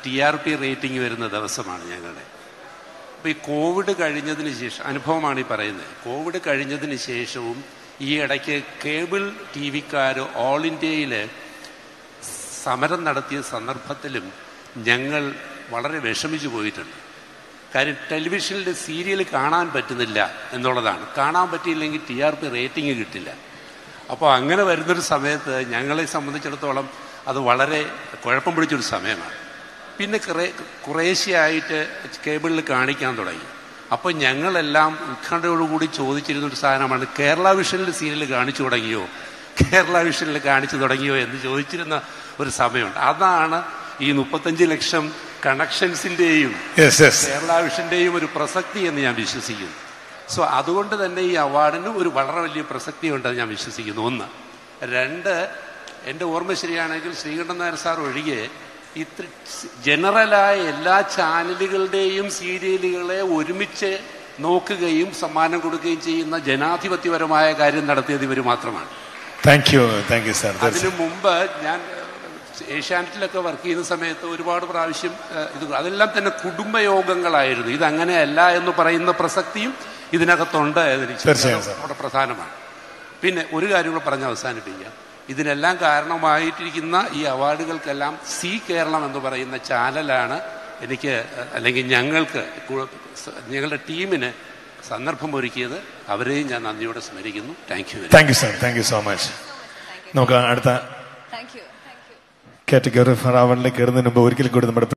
T R P rating വരുന്ന ദിവസമാണ് ഞങ്ങളുടെ അപ്പോൾ ഈ കോവിഡ് കഴിഞ്ഞതിന് ശേഷം അനുഭവമാണ് ഈ പറയുന്നത് കോവിഡ് കഴിഞ്ഞതിന് ശേഷവും ഈ ഇടയ്ക്ക് കേബിൾ ടി വിക്കാർ ഓൾ ഇന്ത്യയിൽ സമരം നടത്തിയ സന്ദർഭത്തിലും ഞങ്ങൾ വളരെ വിഷമിച്ചു പോയിട്ടുണ്ട് കാര്യം ടെലിവിഷനിൽ സീരിയൽ കാണാൻ പറ്റുന്നില്ല എന്നുള്ളതാണ് കാണാൻ പറ്റിയില്ലെങ്കിൽ ടി ആർ പി റേറ്റിംഗ് കിട്ടില്ല അപ്പോൾ അങ്ങനെ വരുന്നൊരു സമയത്ത് ഞങ്ങളെ സംബന്ധിച്ചിടത്തോളം അത് വളരെ കുഴപ്പം പിടിച്ചൊരു സമയമാണ് പിന്നെ കുറേ കുറേശ്ശെയായിട്ട് കേബിളിൽ കാണിക്കാൻ തുടങ്ങി അപ്പോൾ ഞങ്ങളെല്ലാം ഉത്കണ്ഠയോടുകൂടി ചോദിച്ചിരുന്നൊരു സാധനമാണ് കേരള വിഷനിൽ സീരിയൽ കാണിച്ചു തുടങ്ങിയോ കേരള വിഷനിൽ കാണിച്ചു തുടങ്ങിയോ എന്ന് ചോദിച്ചിരുന്ന ഒരു സമയമുണ്ട് അതാണ് ഈ മുപ്പത്തഞ്ച് ലക്ഷം കണക്ഷൻസിൻ്റെയും യെസ് യെസ് കേരള വിഷന്റെയും ഒരു പ്രസക്തി എന്ന് ഞാൻ വിശ്വസിക്കുന്നു സോ അതുകൊണ്ട് തന്നെ ഈ അവാർഡിന് ഒരു വളരെ വലിയ പ്രസക്തി ഉണ്ടെന്ന് ഞാൻ വിശ്വസിക്കുന്നു ഒന്ന് രണ്ട് എൻ്റെ ഓർമ്മ ശരിയാണെങ്കിൽ ശ്രീകണ്ഠൻ നായർ സാർ ഒഴികെ ഇത്ര ജനറലായ എല്ലാ ചാനലുകളുടെയും സീരിയലുകളെ ഒരുമിച്ച് നോക്കുകയും സമ്മാനം കൊടുക്കുകയും ചെയ്യുന്ന ജനാധിപത്യപരമായ കാര്യം നടത്തിയത് ഇവർ മാത്രമാണ് thank you thank you sir അതിനു മുമ്പ് ഞാൻ ഏഷ്യാനെറ്റിലൊക്കെ വർക്ക് ചെയ്യുന്ന സമയത്ത് ഒരുപാട് പ്രാവശ്യം ഏഹ്, ഇത് അതെല്ലാം തന്നെ കുടുംബയോഗങ്ങളായിരുന്നു ഇതങ്ങനെയല്ല എന്ന് പറയുന്ന പ്രസക്തിയും ഇതിനകത്തുണ്ട് എന്നെനിക്ക് തീർച്ചയായും, അത് സർ. വളരെ പ്രധാനമാണ് പിന്നെ ഒരു കാര്യം കൂടെ പറഞ്ഞ് അവസാനിപ്പിക്കാം ഇതിനെല്ലാം കാരണമായിട്ടിരിക്കുന്ന ഈ അവാർഡുകൾക്കെല്ലാം സി കേരളം എന്ന് പറയുന്ന ചാനലാണ് എനിക്ക് ഏഹ്, അല്ലെങ്കിൽ ഞങ്ങൾക്ക് കു- സ- ഞങ്ങളുടെ ടീമിന് സന്ദർഭം ഒരുക്കിയത് അവരെയും ഞാൻ നന്ദിയോടെ സ്മരിക്കുന്നു thank you thank you sir thank you so much നമുക്ക് അടുത്ത thank you thank you category ഫറാവണിലേക്ക് കയറുന്നതിന് മുമ്പ് ഒരിക്കൽ കൂടി നമ്മുടെ